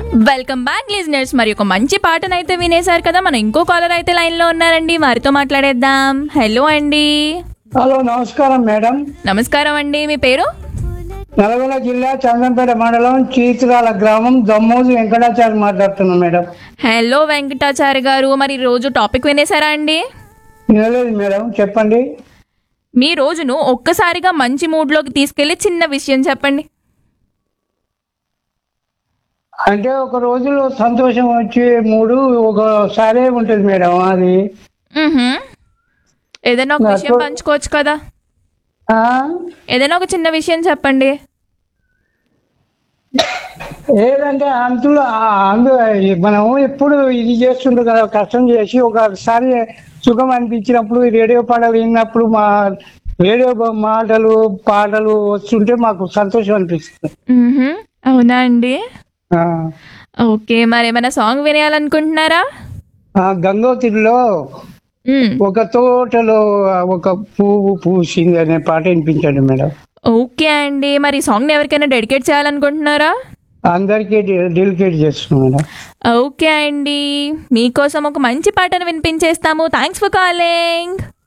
Welcome back listeners మరి ఒక మంచి పాటనైతే వినేశారు కదా మనం ఇంకో కాలర్ అయితే లైన్ లో ఉన్నారండి వారితో మాట్లాడేద్దాం హలో అండి హలో నమస్కారం మేడం నమస్కారం అండి మీ పేరు నల్గొండ జిల్లా చందంపేట మండలం చీతురాల గ్రామం దమ్మోజు వెంకటాచారి మాట్లాడుతున్నాం మేడం హలో వెంకటాచారి గారు మరి ఈ రోజు టాపిక్ వినేశారా అండి వినలేదు మేడం చెప్పండి మీ రోజును ఒక్కసారిగా మంచి మూడ్లోకి తీసుకెళ్లి చిన్న విషయం చెప్పండి అంటే ఒక రోజులో సంతోషం వచ్చే మూడు ఒకసారి ఉంటుంది మేడం అది మ్హూ. ఏదైనా ఒక విషయం నాకు- పంచుకోవచ్చు కదా ఆ? ఏదైనా ఒక చిన్న విషయం చెప్పండి ఏదంటే అందులో ఆ- అందు మనం ఎప్పుడు ఇది చేస్తుంటాం కదా కష్టం చేసి ఒకసారి సుఖం అనిపించినప్పుడు ఈ రేడియో పాటలు విన్నప్పుడు మా రేడియో మాటలు పాటలు వస్తుంటే మాకు సంతోషం అనిపిస్తుంది మ్హూ. అవునా అండి ఆ. ఓకే మరి ఏమైనా సాంగ్ వినేయాలనుకుంటున్నారా ఆ గంగోత్రిలో మ్. ఒక తోటలో ఒక పువ్వు పూసింది అనే పాట వినిపించండి మేడం ఓకే అండి మరి ఈ సాంగ్ని ఎవరికైనా డెడికేట్ చేయాలనుకుంటున్నారా అందరికీ డెలికేట్ చేస్తున్నాం మేడం ఓకే అండి మీకోసం ఒక మంచి పాటను వినిపించేస్తాము థ్యాంక్స్ ఫర్ కాలింగ్